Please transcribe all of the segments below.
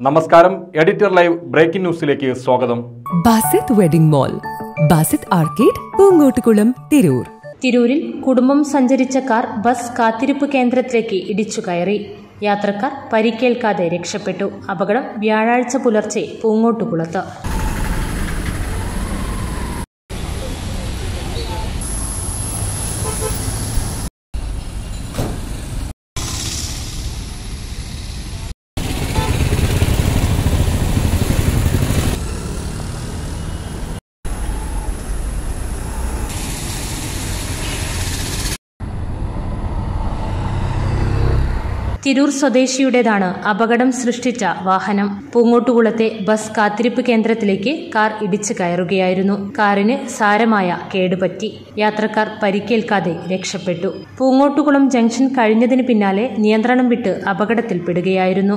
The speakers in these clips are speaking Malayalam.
നമസ്കാരം എഡിറ്റർ ലൈവ് ബ്രേക്കിംഗ് ന്യൂസിലേക്ക് സ്വാഗതം Basith wedding mall Basith arcade Poongottukulam Tirur തിരൂരിൽ കുടുംബം സഞ്ചരിച്ച കാർ ബസ് കാത്തിരിപ്പ് കേന്ദ്രത്തിലേക്ക് ഇടിച്ചു കയറി യാത്രക്കാർ പരിക്കേൽക്കാതെ രക്ഷപ്പെട്ടു അപകടം വ്യാഴാഴ്ച പുലർച്ചെ പൂങ്ങോട്ടുകുളത്ത് തിരൂർ സ്വദേശിയുടേതാണ് അപകടം സൃഷ്ടിച്ച വാഹനം പൂങ്ങോട്ടുകുളത്തെ ബസ് കാത്തിരിപ്പ് കേന്ദ്രത്തിലേക്ക് കാർ ഇടിച്ചു കയറുകയായിരുന്നു കാറിന് സാരമായ കേടുപറ്റി യാത്രക്കാർ പരിക്കേൽക്കാതെ രക്ഷപ്പെട്ടു പൂങ്ങോട്ടുകുളം ജംഗ്ഷൻ കഴിഞ്ഞതിന് പിന്നാലെ നിയന്ത്രണം വിട്ട് അപകടത്തിൽപ്പെടുകയായിരുന്നു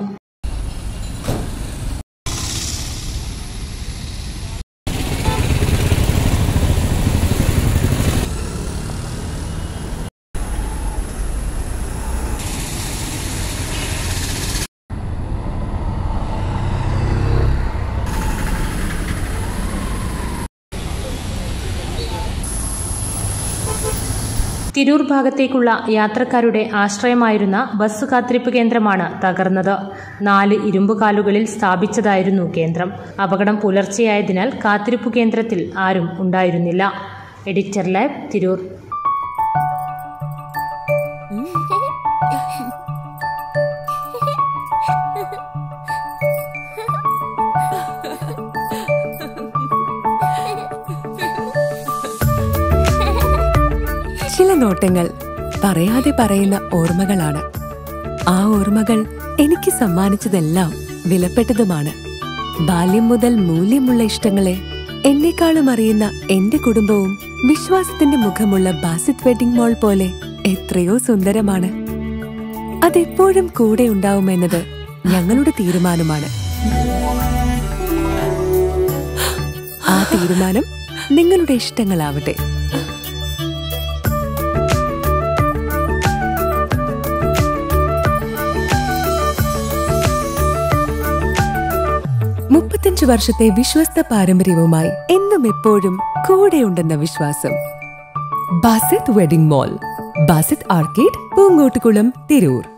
തിരൂർ ഭാഗത്തേക്കുള്ള യാത്രക്കാരുടെ ആശ്രയമായിരുന്ന ബസ് കാത്തിരിപ്പ് കേന്ദ്രമാണ് തകർന്നത് നാല് ഇരുമ്പുകാലുകളിൽ സ്ഥാപിച്ചതായിരുന്നു കേന്ദ്രം അപകടം പുലർച്ചെയായതിനാൽ കാത്തിരിപ്പ് കേന്ദ്രത്തിൽ ആരും ഉണ്ടായിരുന്നില്ല എഡിറ്റർ ലാബ് തിരൂർ ചില നോട്ടങ്ങൾ പറയാതെ പറയുന്ന ഓർമ്മകളാണ് ആ ഓർമ്മകൾ എനിക്ക് സമ്മാനിച്ചതെല്ലാം വിലപ്പെട്ടതുമാണ് ബാല്യം മുതൽ മൂല്യമുള്ള ഇഷ്ടങ്ങളെ എന്നെക്കാളും അറിയുന്ന എന്റെ കുടുംബവും വിശ്വാസത്തിന്റെ മുഖമുള്ള ബാസിത് വെഡിംഗ് മോൾ പോലെ എത്രയോ സുന്ദരമാണ് അതെപ്പോഴും കൂടെ ഉണ്ടാവുമെന്നത് ഞങ്ങളുടെ തീരുമാനമാണ് ആ തീരുമാനം നിങ്ങളുടെ ഇഷ്ടങ്ങളാവട്ടെ മുപ്പത്തിയഞ്ച് വർഷത്തെ വിശ്വസ്ത പാരമ്പര്യവുമായി എന്നും എപ്പോഴും കൂടെയുണ്ടെന്ന വിശ്വാസം Basith wedding mall Basith arcade Poongottukulam Tirur